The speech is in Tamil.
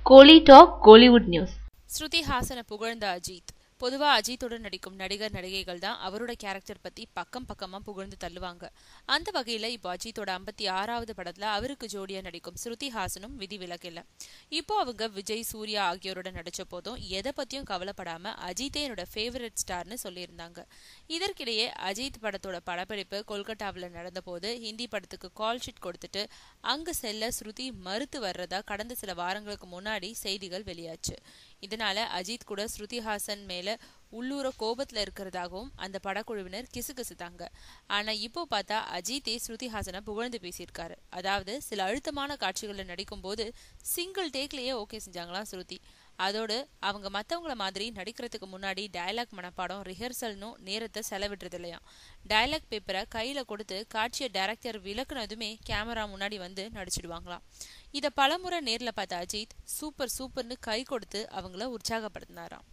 கோலி டாக் கோலிவுட் நியூஸ் ஸ்ருதி ஹாசனை புகழ்ந்த அஜித் பொதுவா அஜித்துடன் நடிக்கும் நடிகர் நடிகைகள் தான் அவரோட கேரக்டர் பத்தி பக்கம் பக்கமா புகழ்ந்து தள்ளுவாங்க அந்த வகையில இப்போ அஜித்தோட ஐம்பத்தி ஆறாவது படத்துல அவருக்கு ஜோடியா நடிக்கும் ஸ்ருதி ஹாசனும் விதிவிலக்கில்ல இப்போ அவங்க விஜய் சூர்யா ஆகியோரோட நடிச்ச போதும் எதை பத்தியும் கவலைப்படாம அஜித்தே என்னோட ஃபேவரட் ஸ்டார்னு சொல்லியிருந்தாங்க இதற்கிடையே அஜித் படத்தோட படப்பிடிப்பு கொல்கட்டாவில் நடந்தபோது ஹிந்தி படத்துக்கு கால் ஷீட் கொடுத்துட்டு அங்க செல்ல ஸ்ருதி மறுத்து வர்றதா கடந்த சில வாரங்களுக்கு முன்னாடி செய்திகள் வெளியாச்சு இதனால அஜித் கூட ஸ்ருதி ஹாசன் மேல உள்ளூர கோபத்துல இருக்கிறதாகவும் அந்த படக்குழுவினர் கிசுகிசுத்தாங்க ஆனா இப்போ பார்த்தா அஜித்தே ஸ்ருதி ஹாசனை புகழ்ந்து பேசியிருக்காரு அதாவது சில அழுத்தமான காட்சிகளில் நடிக்கும் போது சிங்கிள் டேக்லயே ஓகே செஞ்சாங்களாம் ஸ்ருதி அதோடு அவங்க மற்றவங்கள மாதிரி நடிக்கிறதுக்கு முன்னாடி டயலாக் மனப்பாடம் ரிஹர்சல்னும் நேரத்தை செலவிடுறது இல்லையாம் டயலாக் பேப்பரை கையில் கொடுத்து காட்சியை டைரக்டர் விளக்குனதுமே கேமரா முன்னாடி வந்து நடிச்சிடுவாங்களாம் இதை பலமுறை நேரில் பார்த்த அஜித் சூப்பர் சூப்பர்னு கை கொடுத்து அவங்கள உற்சாகப்படுத்தினாராம்